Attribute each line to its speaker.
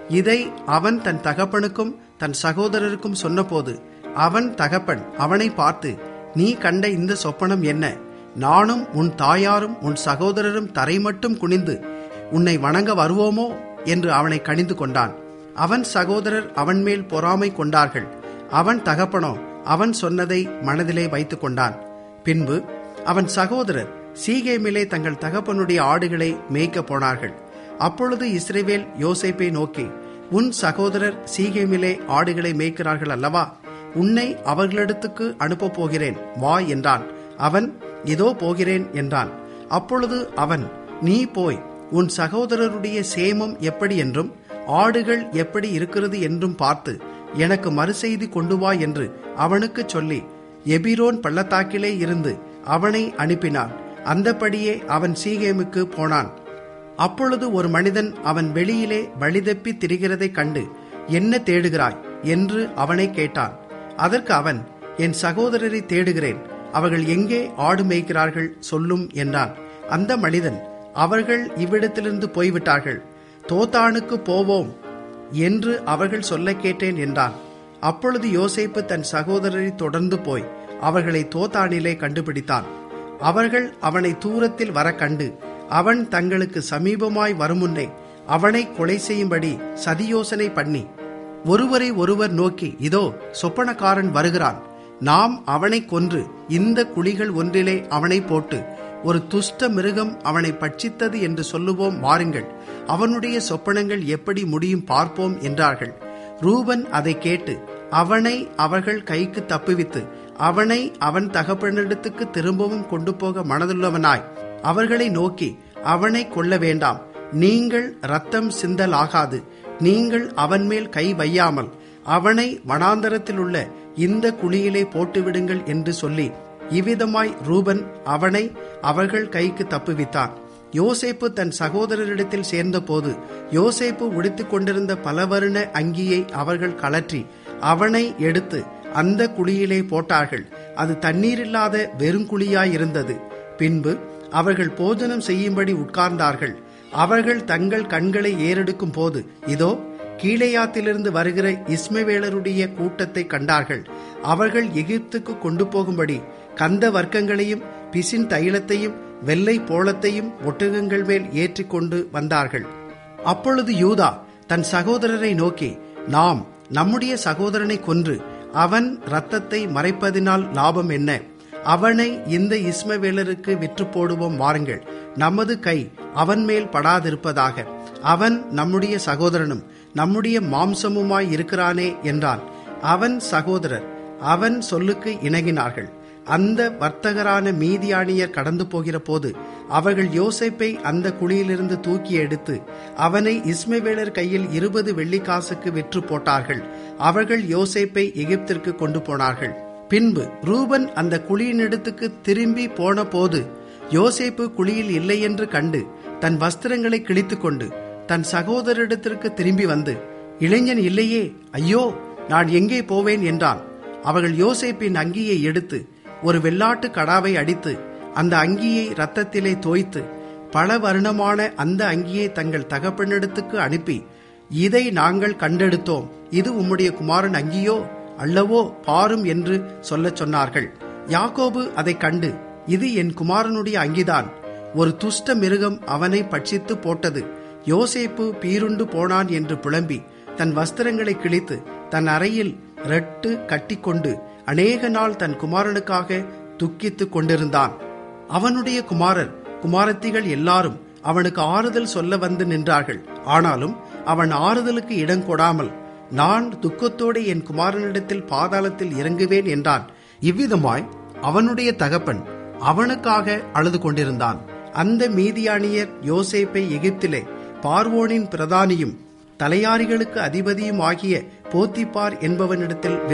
Speaker 1: இதை அவன் தன் தகப்பனுக்கும் தன் சகோதரருக்கும் சொன்னபோது அவன் தகப்பன் அவனை பார்த்து நீ கண்ட இந்த சொப்பனம் என்ன நானும் உன் தாயாரும் உன் சகோதரரும் தரை மட்டும் குனிந்து உன்னை வணங்க வருவோமோ என்று அவனை கணிந்து கொண்டான் அவன் சகோதரர் அவன் மேல் பொறாமை கொண்டார்கள் அவன் தகப்பனோ அவன் சொன்னதை மனதிலே வைத்துக் கொண்டான் பின்பு அவன் சகோதரர் சீகேமிலே தங்கள் தகப்பனுடைய ஆடுகளை மேய்க்கப் போனார்கள் அப்பொழுது இஸ்ரேவேல் யோசேப்பை நோக்கி உன் சகோதரர் சீகேமிலே ஆடுகளை மேய்க்கிறார்கள் அல்லவா உன்னை அவர்களிடத்துக்கு அனுப்பப் போகிறேன் வா என்றான் அவன் இதோ போகிறேன் என்றான் அப்பொழுது அவன் நீ போய் உன் சகோதரருடைய சேமம் எப்படி என்றும் ஆடுகள் எப்படி இருக்கிறது என்றும் பார்த்து எனக்கு மறுசெய்தி கொண்டு வா என்று அவனுக்கு சொல்லி எபிரோன் பள்ளத்தாக்கிலே இருந்து அவனை அனுப்பினான் அந்தபடியே அவன் சீகேமுக்கு போனான் அப்பொழுது ஒரு மனிதன் அவன் வெளியிலே வழிதப்பி திரிகிறதைக் கண்டு என்ன தேடுகிறாய் என்று அவனை கேட்டான் அதற்கு அவன் என் சகோதரரை தேடுகிறேன் அவர்கள் எங்கே ஆடு மேய்க்கிறார்கள் சொல்லும் என்றான் அந்த மனிதன் அவர்கள் இவ்விடத்திலிருந்து போய்விட்டார்கள் தோத்தானுக்கு போவோம் என்று அவர்கள் சொல்ல கேட்டேன் என்றான் அப்பொழுது யோசேப்பு தன் சகோதரரை தொடர்ந்து போய் அவர்களை தோத்தானிலே கண்டுபிடித்தான் அவர்கள் அவனை தூரத்தில் வர கண்டு அவன் தங்களுக்கு சமீபமாய் வருமுன்னே அவனை கொலை செய்யும்படி சதியோசனை பண்ணி ஒருவரை ஒருவர் நோக்கி இதோ சொப்பனக்காரன் வருகிறான் நாம் அவனை கொன்று இந்த குழிகள் ஒன்றிலே அவனை போட்டு ஒரு துஷ்ட மிருகம் அவனை பட்சித்தது என்று சொல்லுவோம் வாருங்கள் அவனுடைய சொப்பனங்கள் எப்படி முடியும் பார்ப்போம் என்றார்கள் ரூபன் அதை கேட்டு அவனை அவர்கள் கைக்கு தப்புவித்து அவனை அவன் தகப்பனிடத்துக்கு திரும்பவும் கொண்டு போக மனதுள்ளவனாய் அவர்களை நோக்கி அவனை கொல்ல வேண்டாம் நீங்கள் ரத்தம் சிந்தல் ஆகாது நீங்கள் அவன் மேல் கை வையாமல் அவனை வனாந்தரத்தில் உள்ள இந்த குழியிலே போட்டுவிடுங்கள் என்று சொல்லி இவ்விதமாய் ரூபன் அவனை அவர்கள் கைக்கு தப்புவித்தான் யோசேப்பு தன் சகோதரரிடத்தில் சேர்ந்தபோது யோசேப்பு உடுத்திக் கொண்டிருந்த பலவருண அங்கியை அவர்கள் கலற்றி அவனை எடுத்து அந்த குழியிலே போட்டார்கள் அது தண்ணீரில்லாத வெறுங்குழியாயிருந்தது பின்பு அவர்கள் போஜனம் செய்யும்படி உட்கார்ந்தார்கள் அவர்கள் தங்கள் கண்களை ஏறெடுக்கும் போது இதோ கீழையாத்திலிருந்து வருகிற இஸ்மவேலருடைய கூட்டத்தை கண்டார்கள் அவர்கள் எகிப்துக்கு கொண்டு போகும்படி கந்த வர்க்கங்களையும் பிசின் தைலத்தையும் வெள்ளை போளத்தையும் ஒட்டகங்கள் மேல் ஏற்றிக்கொண்டு வந்தார்கள் அப்பொழுது யூதா தன் சகோதரரை நோக்கி நாம் நம்முடைய சகோதரனை கொன்று அவன் இரத்தத்தை மறைப்பதினால் லாபம் என்ன அவனை இந்த இஸ்மவேலருக்கு விற்று போடுவோம் வாருங்கள் நமது கை அவன் மேல் படாதிருப்பதாக அவன் நம்முடைய சகோதரனும் நம்முடைய மாம்சமுமாய் இருக்கிறானே என்றான் அவன் சகோதரர் அவன் சொல்லுக்கு இணங்கினார்கள் அந்த வர்த்தகரான மீதியானியர் கடந்து போகிற போது அவர்கள் யோசேப்பை அந்த குழியிலிருந்து தூக்கி எடுத்து அவனை இஸ்மவேலர் கையில் இருபது வெள்ளிக்காசுக்கு விற்று போட்டார்கள் அவர்கள் யோசேப்பை எகிப்திற்கு கொண்டு போனார்கள் பின்பு ரூபன் அந்த குழியினிடத்துக்கு திரும்பி போன போது யோசேப்பு குழியில் இல்லை என்று கண்டு தன் வஸ்திரங்களை கிழித்து கொண்டு தன் சகோதரிடத்திற்கு திரும்பி வந்து இளைஞன் இல்லையே ஐயோ நான் எங்கே போவேன் என்றான் அவர்கள் யோசேப்பின் அங்கியை எடுத்து ஒரு வெள்ளாட்டு கடாவை அடித்து அந்த அங்கியை ரத்தத்திலே தோய்த்து பல வருணமான அந்த அங்கியை தங்கள் தகப்பனிடத்துக்கு அனுப்பி இதை நாங்கள் கண்டெடுத்தோம் இது உம்முடைய குமாரன் அங்கியோ அல்லவோ பாரும் என்று சொல்லச் சொன்னார்கள் யாக்கோபு அதை கண்டு இது என் குமாரனுடைய அங்கிதான் ஒரு துஷ்ட மிருகம் அவனை பட்சித்து போட்டது யோசேப்பு பீருண்டு போனான் என்று புலம்பி தன் வஸ்திரங்களை கிழித்து தன் அறையில் ரெட்டு கட்டிக்கொண்டு அநேக நாள் தன் குமாரனுக்காக துக்கித்துக் கொண்டிருந்தான் அவனுடைய குமாரர் குமாரத்திகள் எல்லாரும் அவனுக்கு ஆறுதல் சொல்ல வந்து நின்றார்கள் ஆனாலும் அவன் ஆறுதலுக்கு இடம் கொடாமல் நான் துக்கத்தோடு என் குமாரனிடத்தில் பாதாளத்தில் இறங்குவேன் என்றான் இவ்விதமாய் அவனுடைய தகப்பன் அவனுக்காக அழுது கொண்டிருந்தான் அந்த மீதியானியர் யோசேப்பை எகிப்திலே பார்வோனின் பிரதானியும் தலையாரிகளுக்கு அதிபதியும் ஆகிய போத்திப்பார் என்பவனிடத்தில்